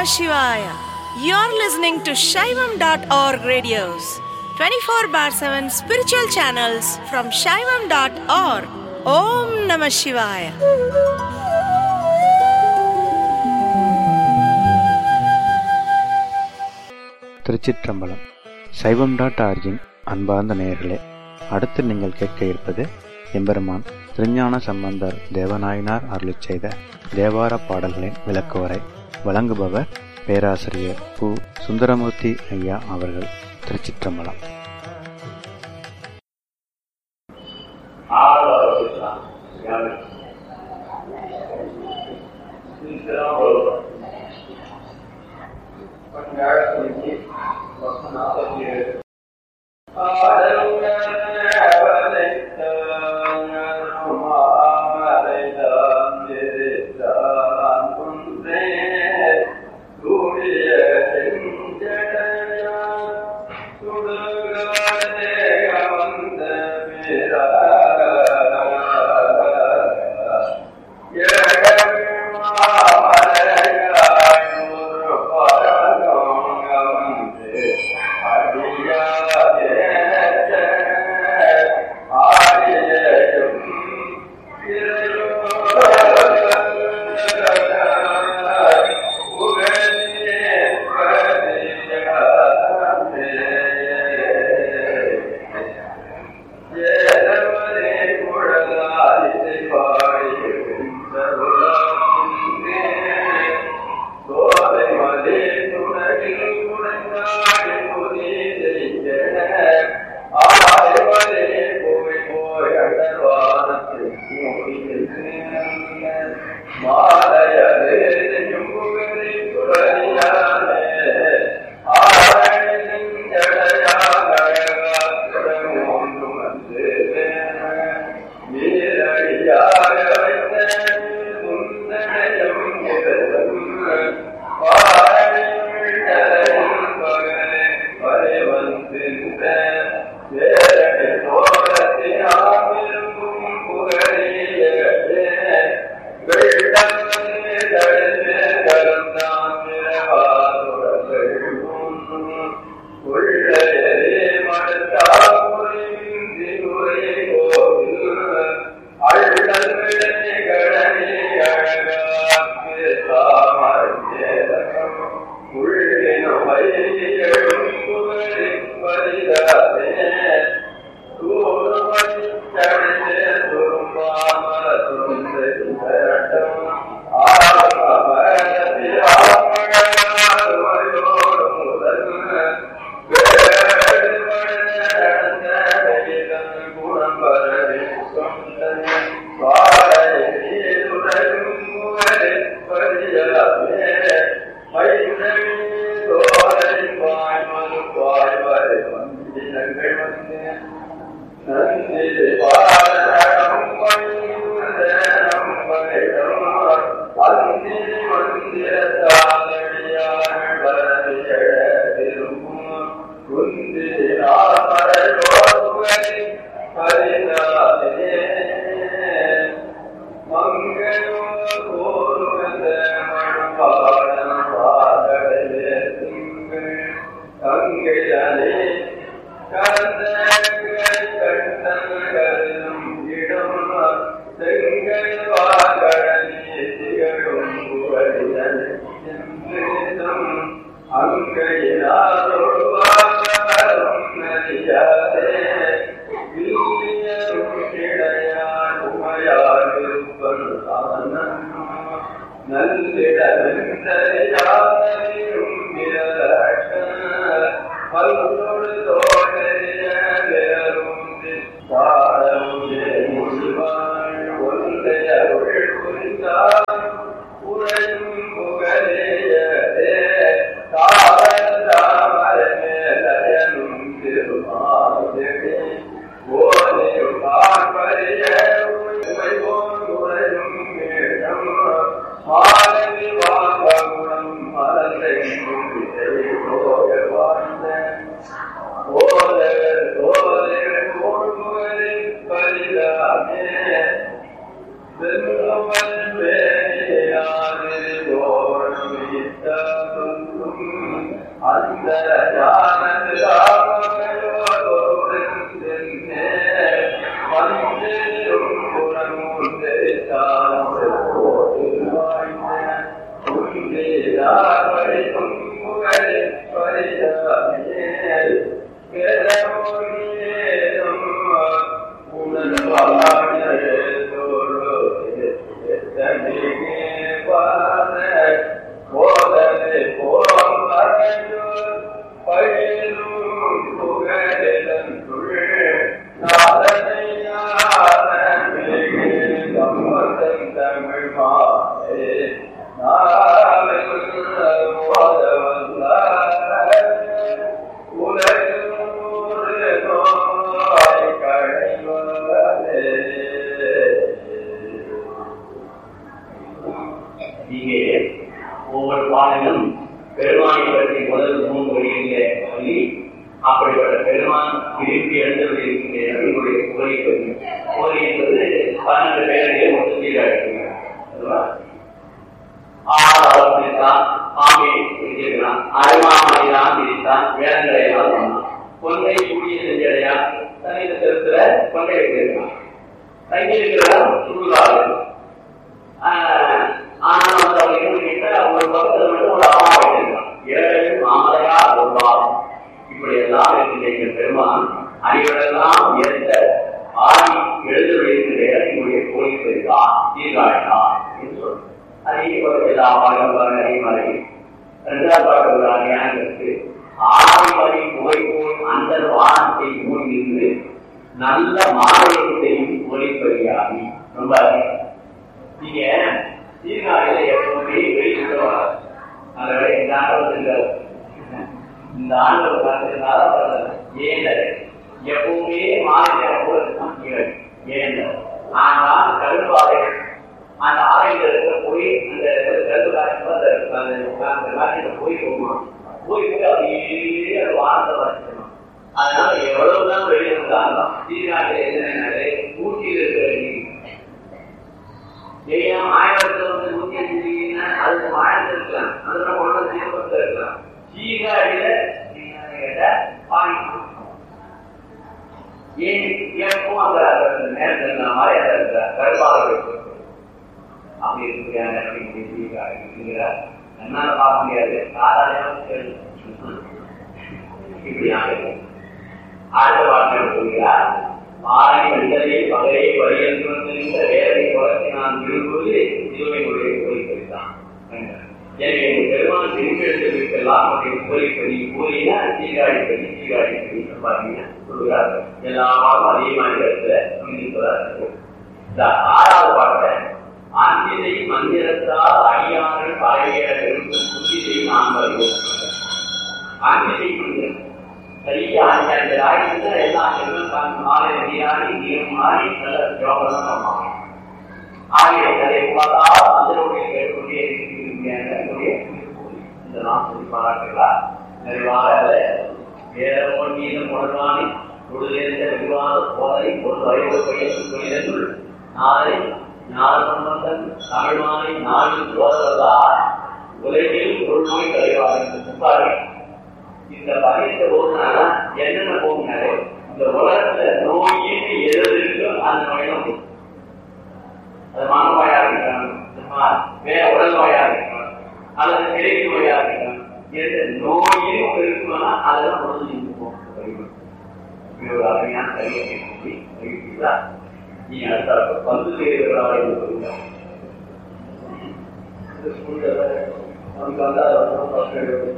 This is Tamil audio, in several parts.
Shivaya. You're listening to Shaivam.org radios, 24 bar 7 spiritual channels from Shaivam.org. Om Namah Shivaya. திருச்சிற்றம்பலம் சைவம் டாட் ஆர்ஜின் அன்பார்ந்த நேயர்களே அடுத்து நீங்கள் கேட்க இருப்பது எம்பெருமான் திருஞான சம்பந்தர் தேவநாயனார் அருளிச் செய்த தேவார பாடல்களின் விளக்குவரை வழங்குபவர் பேராசிரியர் பு சுந்தரமூர்த்தி ஐயா அவர்கள் திருச்சிற்றம்பலம் ஓ இங்கே ஒவ்வொரு பாடலும் பெருமானை பற்றி முதல் மூன்று வழியிலே சொல்லி அப்படிப்பட்ட பெருமான் திருப்பி எழுந்தவர்கள் இருக்கின்ற உங்களுடைய புகழை பற்றி புகழ் என்பது பன்னெண்டு பேரையே மொத்தம் சீராக ஆறாவது பிரித்தான் பாம்பை பிரிச்சிருக்கிறான் அருமாமலைதான் பிரித்தான் வேதங்களை எல்லாம் சொன்னான் கொண்டை கூடிய செஞ்சடையா தனித்த செலுத்துல கொண்டை வைத்திருக்கான் தங்கி இருக்கிறான் சுடுகாடு ஆனால் வந்து அவங்க என்ன கேட்டா ஒரு பக்கத்துல மட்டும் ஒரு அம்மா வைத்திருக்கான் இரவு மாமலையா ஒருவார் இப்படி எல்லாம் இருக்கின்ற பெருமான் அடிகளெல்லாம் ஏற்ற ஆடி எழுதுவதற்கு என்னுடைய கோயில் பெருதான் சீர்காழினா என்று சொல்றார் அதே போல எல்லா பாடல்களும் அறிமலை இரண்டாம் பாடல்கள் ஞானத்திற்கு ஆதிமலை புகைப்போல் அந்த வானத்தை மூழ்கின்று நல்ல மாநிலத்தையும் ஒளிப்பதியாகி ரொம்ப நீங்க சீர்காழியில எப்பவுமே வெளியிட்டு வராது அதனால இந்த ஆண்டவத்தில் இந்த ஆண்டவர் பார்த்ததுனால ஏன் எப்பவுமே மாநிலம் போல ஏன் ஆனால் கருப்பாறை அந்த ஆலயத்துல போய் அந்த கருப்பு காட்சி அந்த காட்சியில போய் போகணும் போயிட்டு அப்படியே அந்த வானத்தை வச்சுக்கணும் அதனால எவ்வளவுதான் வெளியே இருந்தாலும் சீர்காழியில என்னென்ன ஊட்டியில் இருக்கிற நீர் ஜெயம் ஆயிரத்துல வந்து நூத்தி அஞ்சு டிகிரினா அதுக்கு மாநிலத்தில் இருக்கலாம் அதுல கொண்டு வந்து தீபத்தில் இருக்கலாம் சீர்காழியில கேட்டா பாணி ஏன் ஏற்கும் அந்த நேரத்தில் மாதிரி அந்த கருப்பாக அப்படி இருக்கிறார் என்னால பார்க்க முடியாது சாதாரண இப்படி அடுத்த வார்த்தை சொல்கிறார் ஆரணி வெள்ளரை பகலை வழியென்று வந்திருந்த வேலை குலத்தை நான் விரும்புவது சிவனுடைய கோரிக்கைத்தான் எனவே பெருமான் திரும்பி எடுத்ததற்கெல்லாம் அவருடைய கோரிக்கை கூறினா சீராடி படி சீராடி படி பார்த்தீங்கன்னா சொல்லுகிறார் எல்லா பாடம் அதே மாதிரி இடத்துல சிந்திப்பதாக இந்த ஆறாவது பாட்டை அன்பினை மந்திரத்தால் அடியார்கள் பழைய விரும்பும் புத்தியை நாம் வருவோம் அன்பினை மந்திரம் சரியா அஞ்சு அஞ்சு ஆயிரத்துல எல்லா செல்வம் மாலை நீராடி நீரும் மாறி நல்ல யோகம் பண்ணுவாங்க ஆகிய அதை பார்த்தா அதனுடைய கேட்கக்கூடிய இந்த நாம் சொல்லி பாராட்டுகிறார் நிறைவாக வேதமோன் மீதும் உணர்வானி தொழுதேர்ந்த விரிவான போதனை ஒரு வரைவு பயிற்சி தொழிலென்றுள் நாளை ஞான சம்பந்தன் தமிழ்மானை நாளில் சோதரதார் உலகில் ஒரு நோய் கலைவார் என்று சொன்னார்கள் இந்த பதித்த போதுனால என்னென்ன போகுனாரு இந்த உலகத்துல நோயின்னு எது இருக்கோ அந்த நோயும் அது மனநோயா இருக்கலாம் வேற உடல் நோயா இருக்கலாம் அல்லது கிடைக்கு நோயா இருக்கலாம் எந்த நோயும் ஒன்று இருக்குன்னா அதெல்லாம் உடல் இருக்கும் ஒரு அருமையான சரியை சொல்லி அறிவிக்கிறா நீ அடுத்த பந்து செய்கிறவர்களாக சொல்லுங்க நமக்கு வந்து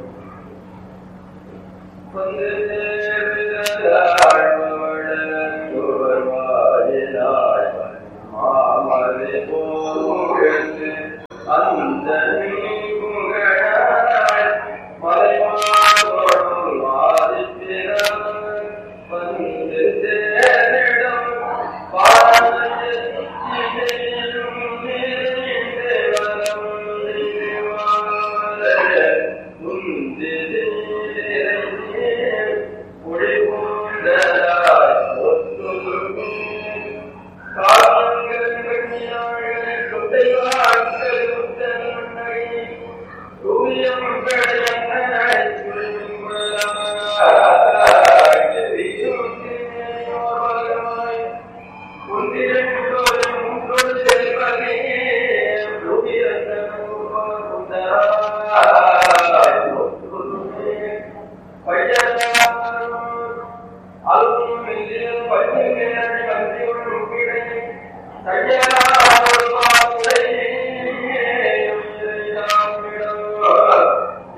தூயம்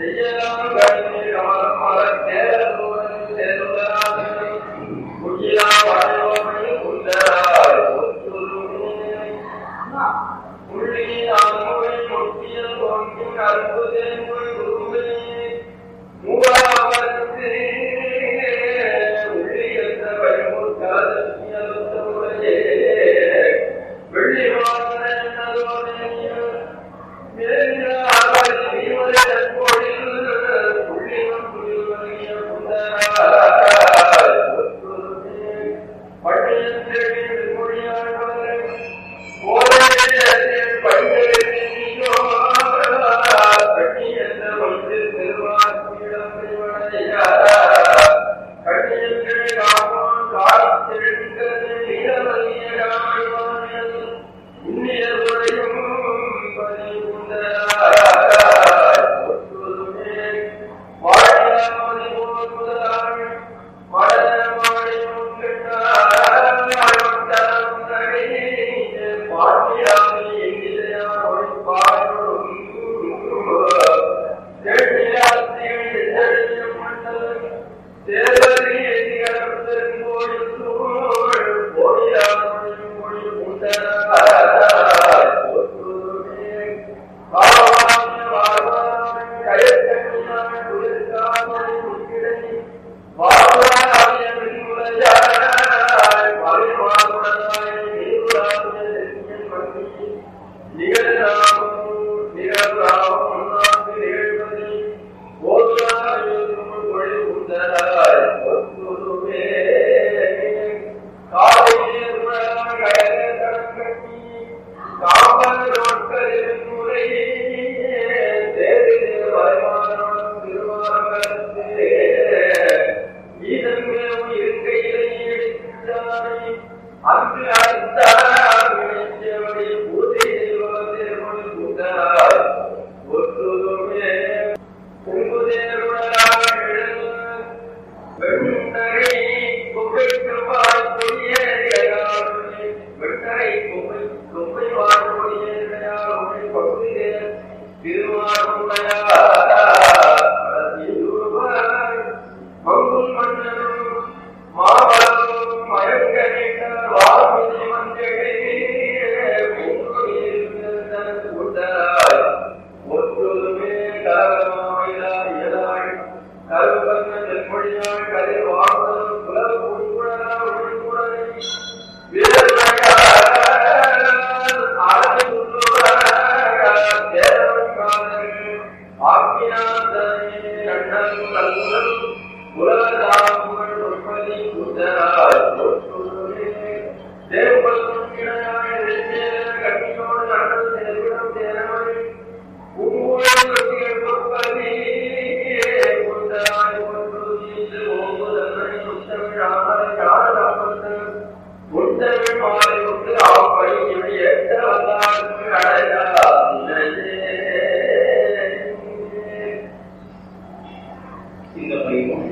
இந்த பதிவும்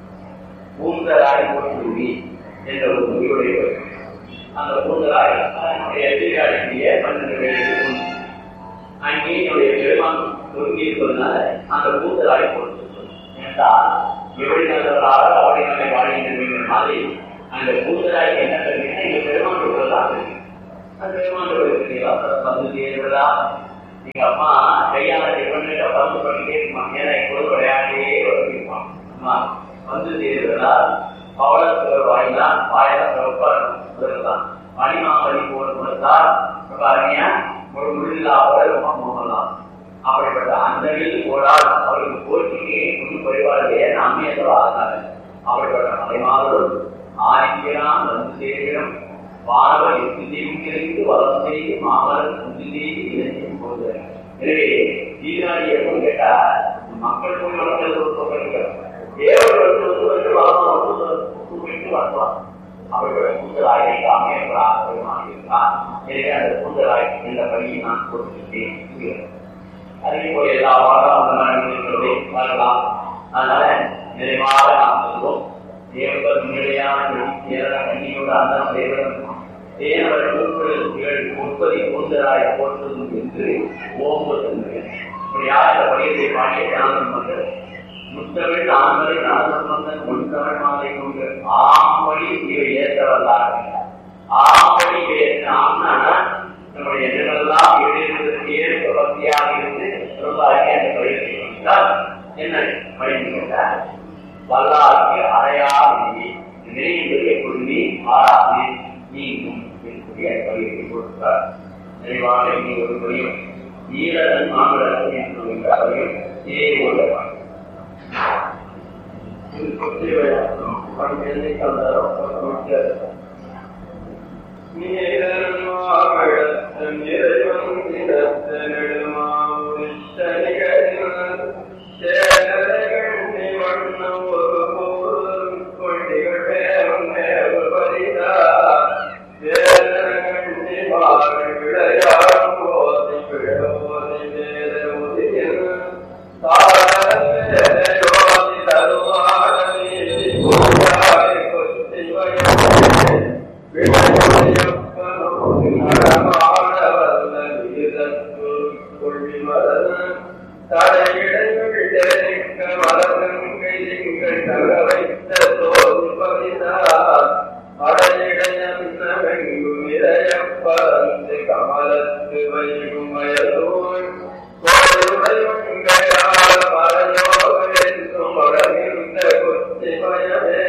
பூந்தராய் போட்டுவி என்ற ஒரு முடிவுடையவர் அந்த பூந்தராய் அதனுடைய எதிராளிய பன்னெண்டு பேருக்கு அங்கே என்னுடைய பெருமான் ஒருங்கி இருப்பதனால அந்த பூந்தராய் போட்டு என்றால் எப்படி நல்லவராக அவரை நம்மை வாழ்கின்ற மாதிரி அந்த பூந்தராய்க்கு என்ன தெரியுதுன்னா எங்க பெருமான் சொல்றதுதான் தெரியும் அந்த பெருமான் சொல்றீங்களா வந்து சேர்வதா எங்க அம்மா கையால பண்ணிட்டு பந்து பண்ணிட்டே இருப்பான் ஏன்னா எப்போதும் விளையாட்டே வருவான் அம்மா வந்து சேர்வதா பவளத்துக்கு வாயிலாம் வாயிலாம் சிறப்பாக மணிமாமணி போல கொடுத்தால் ரொம்ப அருமையா ஒரு முள்ளில்லாமல் போகலாம் அப்படிப்பட்ட அந்த போடால் அவருக்கு போட்டிக்கு ஒன்றும் குறைபாடு அம்மையத்தில் ஆகாது அப்படிப்பட்ட மலைமாறும் ஆதிக்கிறான் வந்து சேர்கிறோம் வானவர் எட்டு செய்யும் கிடைத்து வளம் செய்து மாமலர் குஞ்சு செய்து இளைஞன் போது எனவே ஈராடி எப்பவும் கேட்டா மக்கள் போய் வளர்க்கிறது ஒரு பக்கம் தேவர்கள் வந்து வந்து வளர்ந்து கூப்பிட்டு வளர்த்துவாங்க அவர்கள் கூந்தலாயை அமையப்படாக பெருமானிருக்கிறார் எனவே அந்த கூந்தலாய் என்ற பணியை நான் கொடுத்துட்டேன் அதே போல எல்லா வாரம் அந்த மாதிரி வரலாம் அதனால நிறைவாக நாம் சொல்வோம் தேவர்கள் முன்னிலையான கேரள கண்ணியோடு அந்த தேவரம் தேவர்கள் முப்பதி கூந்தலாய் போற்றும் என்று ஓம்புகின்றேன் இப்படி யார் இந்த பணியை பதிகத்தை பாடிய ஞானசம்பந்தர் முத்தமிழ் ஆண்மலை ஞானசம்பந்தன் முன்தமிழ் மாலை கொண்டு ஆம்படி இவை ஏற்ற வல்லார் ஆம்படி இவை ஏற்ற ஆம்னா நம்முடைய எண்ணங்களெல்லாம் எழுதுவதற்கு ஏற்ப பக்தியாக இருந்து ரொம்ப அருகே அந்த பதிகத்தை கொடுத்தால் என்ன படித்து கேட்டார் வல்லாருக்கு அறையா நிதி நினைவுகள் எப்பொழுதுமே மாறாது நீங்கும் இருக்கக்கூடிய பதிகத்தை கொடுத்தார் நிறைவாக இனி ஒரு பதியம் ஈரன் மாமலர் என்று சொல்கின்ற பதியம் ஏ ஒரு இது கொத்தி விளையாடும் பணிகளை கலந்தாரோ நீரன் மாமழத்தன் இறைவன் நிறத்த நெடுமாவுரிஷனிகளின் சேனர்கள் நிவண்ணம் ஒரு போதும் கொண்டிகள் பேரும் நேரு பரிதா வேதர்கள் நிவார்கள் விளையாடும் போதை விழவோதை வேத உதயன் தாரயோதி தருவாட நீதி கொண்டாய் கொத்தி வயதே கமலத்து வைகும் வயதோன் மரணிந்த கொத்தி பயமே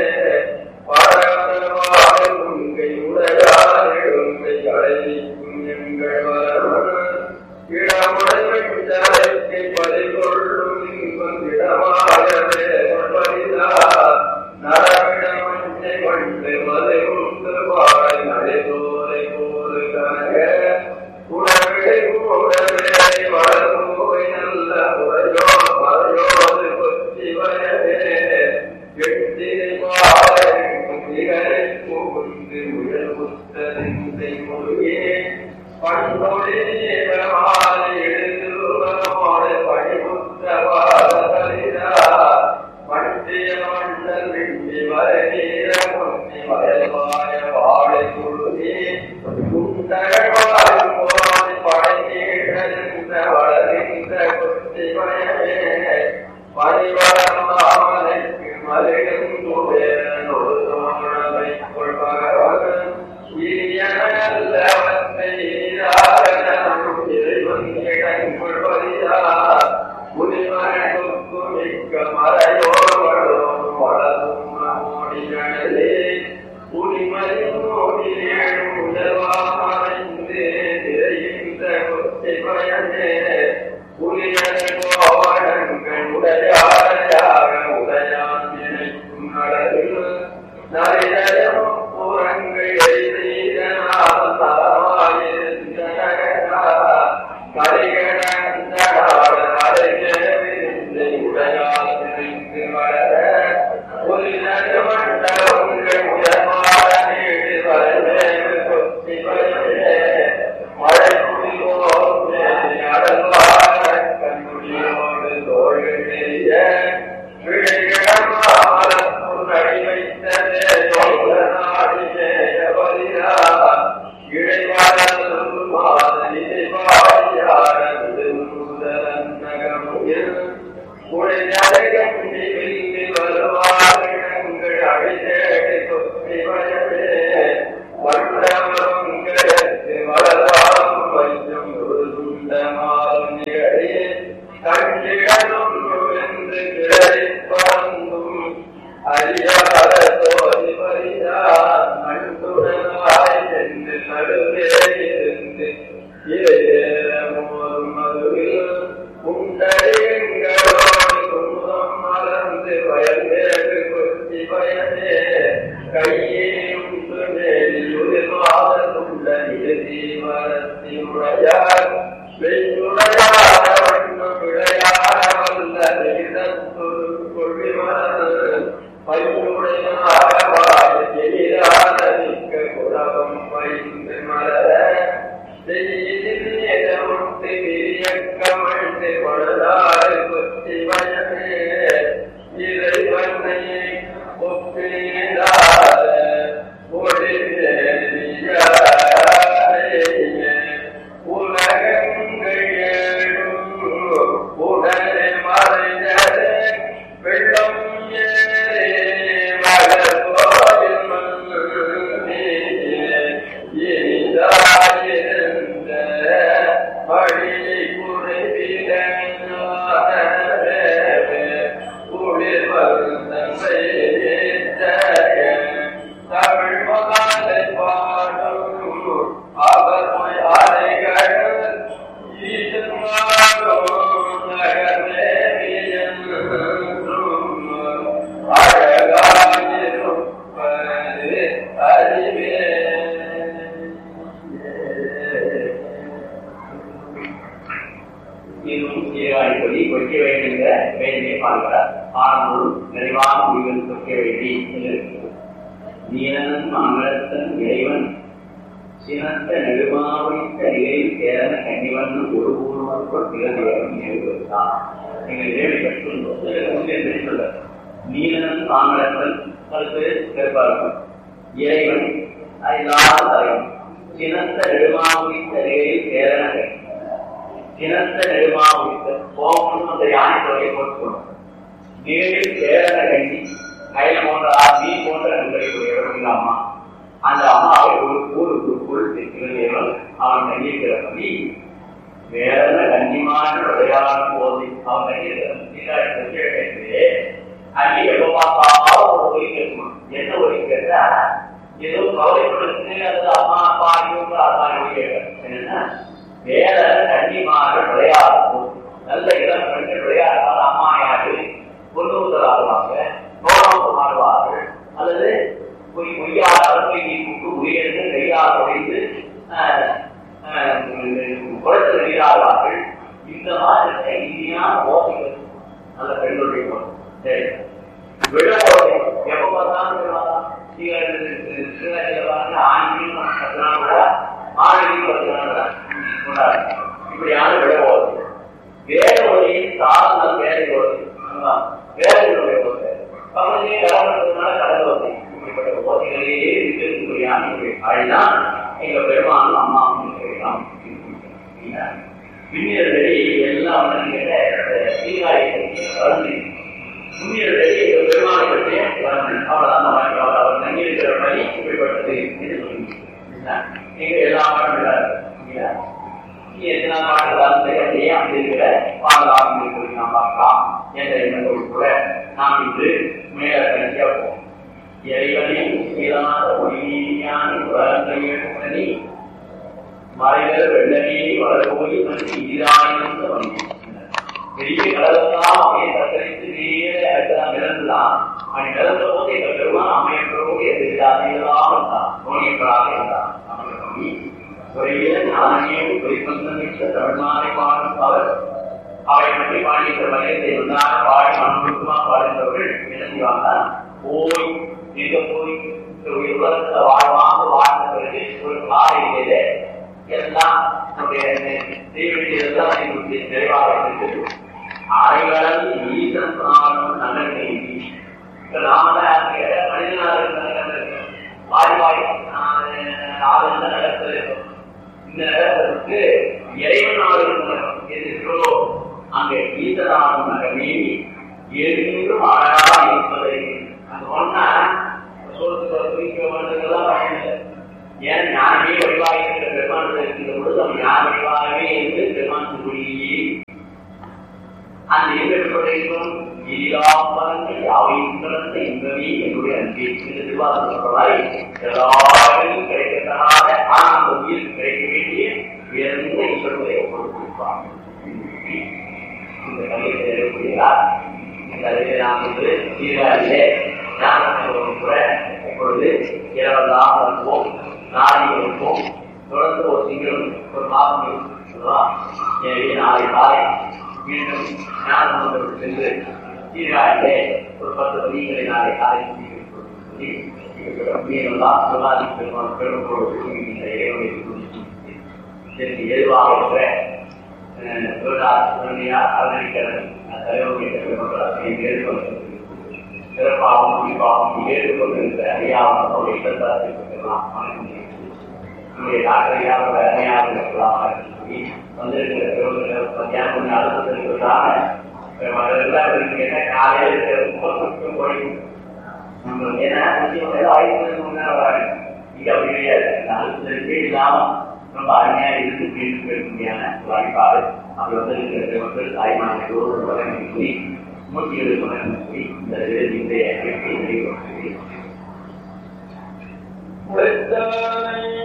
உண்டே சீராடி சொல்லி கொய்க்க வேண்டுங்கிற வேதனை பார்க்கிறார் ஆனந்தம் நிறைவான முடிவில் கொய்க்க வேண்டி என்று நீலன் மங்களத்தன் இறைவன் சினத்த நெடுமாவைத்த நிலையில் சேரன கன்னிவன் ஒரு பூர்வங்கள் திறந்தவன் நினைவுதான் நீங்கள் இறைவனை கற்றுள்ளோம் சொல்ல நீலன் மாமலத்தன் கருத்து சிறப்பார்கள் இறைவன் இல்லாத தலைவன் சினத்த நெடுமாவைத்த நிலையில் சேரன கன்னி சினத்த நெடுமாவைத்த கோபம் அந்த யானை தொகையை போட்டுக்கணும் நீரில் சேரன கண்ணி கையில போன்ற மீ போன்ற நண்பரை உடையவர் அம்மா அந்த அம்மாவை ஒரு ஊருக்குள் திட்டுகிறவன் அவன் கண்ணியிருக்கிறபடி வேற கண்ணியமான விளையாடும் போது அவன் கண்ணியிருக்கிறது அங்கே எப்ப பார்த்தாலும் ஒரு ஒலி கேட்கணும் என்ன ஒலி கேட்டா ஏதோ கவலைப்படுத்து அது அம்மா அப்பா இவங்க அதான் ஒலி கேட்க என்னன்னா வேற கண்ணியமான விளையாடும் போது நல்ல இளம் பெண்கள் விளையாடுறாங்க அம்மா யாரு பொண்ணு ஆடுவாங்க நோக்கம் ஆடுவார்கள் அல்லது பொய் பொய்யாளர் பொய் நீக்கு உயர்ந்து கையால் உடைந்து குளத்தில் நீராடுவார்கள் இந்த மாதிரி இனியான ஓசைகள் நல்ல பெண்களுடைய ஓசை சரி விட ஓசை எப்ப பார்த்தாலும் ஆண்களும் பத்து நாள் விட ஆண்களும் பத்து நாள் விட இப்படியான விட ஓசை வேற ஒளியின் சாதன வேலை ஓசை வேலைகளுடைய ஓசை பகுதியை கடவுள்னால கடல் ஓசை இப்படிப்பட்ட ஓசைகளிலேயே இருக்கக்கூடியான அதுதான் எங்க பெருமாள் அம்மா சொல்லலாம் பின்னியர்களை எல்லாம் சீராயத்தை வளர்ந்து முன்னியர்களை எங்க பெருமாளை பற்றிய வளர்ந்து அவ்வளவுதான் அவர் அவர் தங்கியிருக்கிற பணி இப்படிப்பட்டது என்று சொல்லி நீங்க எல்லா பாடம் எத்தனை பாடலாம் செய்ய இருக்கிற பாடலாம் சொல்லி நாம் பார்க்கலாம் என்ற எண்ணத்தோடு கூட நாம் இன்று மேல கடைசியா போவோம் இறைவனின் இல்லாத ஒளியான உலகங்களை மறைகள் வெள்ளமே வளர்போய் மனுஷி இதாயிரம் வந்து பெரிய கடலெல்லாம் அப்படியே தத்தரித்து நேர அடுத்ததான் மிதந்துதான் அவன் மிதந்த போது எங்கள் பெருமான் அமையப்போடு எதிர்த்தாதையெல்லாம் இருந்தான் நோனியப்படாக இருந்தான் குறைய ஞானியும் குறிப்பந்தமிக்க தமிழ்நாளை பாடும் அவர் அவை பற்றி பாடிய வயதை உண்டான பாடி மனமுழுக்கமா பாடுகிறவர்கள் என்ன செய்வாங்க போய் எங்க போய் உலகத்துல வாழ்வாங்க வாழ்ந்த பிறகு ஒரு காலையிலே எல்லாம் நம்முடைய தீவிரம் நிறைவாக இருந்தது அரைவளம் ஈசன் ஆளும் நகர் நீதி நாம மனிதனாக வாய் வாய் ஆளுந்த நடத்துல இருக்கும் இந்த நகரத்திற்கு இறைவன் ஆளுநர் எதிர்க்கிறோ அங்கே ஈசனாகும் நகமே எங்கும் அழகா இருப்பதை அது ஒன்னா ஏன் ஞானமே வடிவாக இருக்கிற பெருமான் இருக்கின்ற பொழுது அவன் ஞான வடிவாகவே இருந்து பெருமான் திருமொழியே அந்த எதிர்ப்பதைக்கும் இல்லாமலங்கள் யாவையும் பிறந்த இன்பமே என்னுடைய அன்பே என்று திருவாரூர் சொல்றதாய் எல்லாரும் கிடைக்கத்தனாத ஆனால் அந்த உயிருக்கு கிடைக்க வேண்டிய உயர்ந்த ஈஸ்வரத்தை கொடுத்திருப்பார் இந்த கல்வியை எழுதப்படுகிறார் இந்த அறிவை நாம் இன்று சீராரிலே ஞானத்தோடு கூட இப்பொழுது இரவெல்லாம் வருவோம் நாளை இருப்போம் தொடர்ந்து ஒரு திங்களும் ஒரு மாதம் இருக்கும் எனவே நாளை காலை மீண்டும் ஞானம் வந்தவர் சென்று சீராரிலே ஒரு பத்து பதிகளை நாளை காலை சொல்லி மீனெல்லாம் சொல்லாதி பெருமாள் பெருமக்களோடு இந்த இறைவனை குறித்து இதற்கு எதுவாக இருக்கிற சிறப்பாகவும் குறிப்பாகவும் ஏற்றுக்கொண்டிருந்த அறியாமல் அவருடைய இடத்தார்கள் நம்முடைய டாக்டரையாக அறியாமல் இருக்கலாம் வந்திருக்கிற பெருமக்கள் தியானம் பண்ணி அழுத்தத்திற்காக என்ன காலையில் இருக்கிற குறையும் நம்ம ஏன்னா கொஞ்சம் ஏதோ ஆயிரத்தி முன்னாடி வராங்க இது அப்படி கிடையாது அழுத்தத்திற்கே இல்லாமல் ரொம்ப அருமையாக இருந்து பேசி பேசும்படியான ஒரு அடிப்பாடு அப்படி வந்து இருக்கிற மக்கள் தாய்மானோடு வழங்கி நூற்றி எழுபது வழங்கி இந்த இன்றைய அமைப்பை நிறைவு வெத்தானை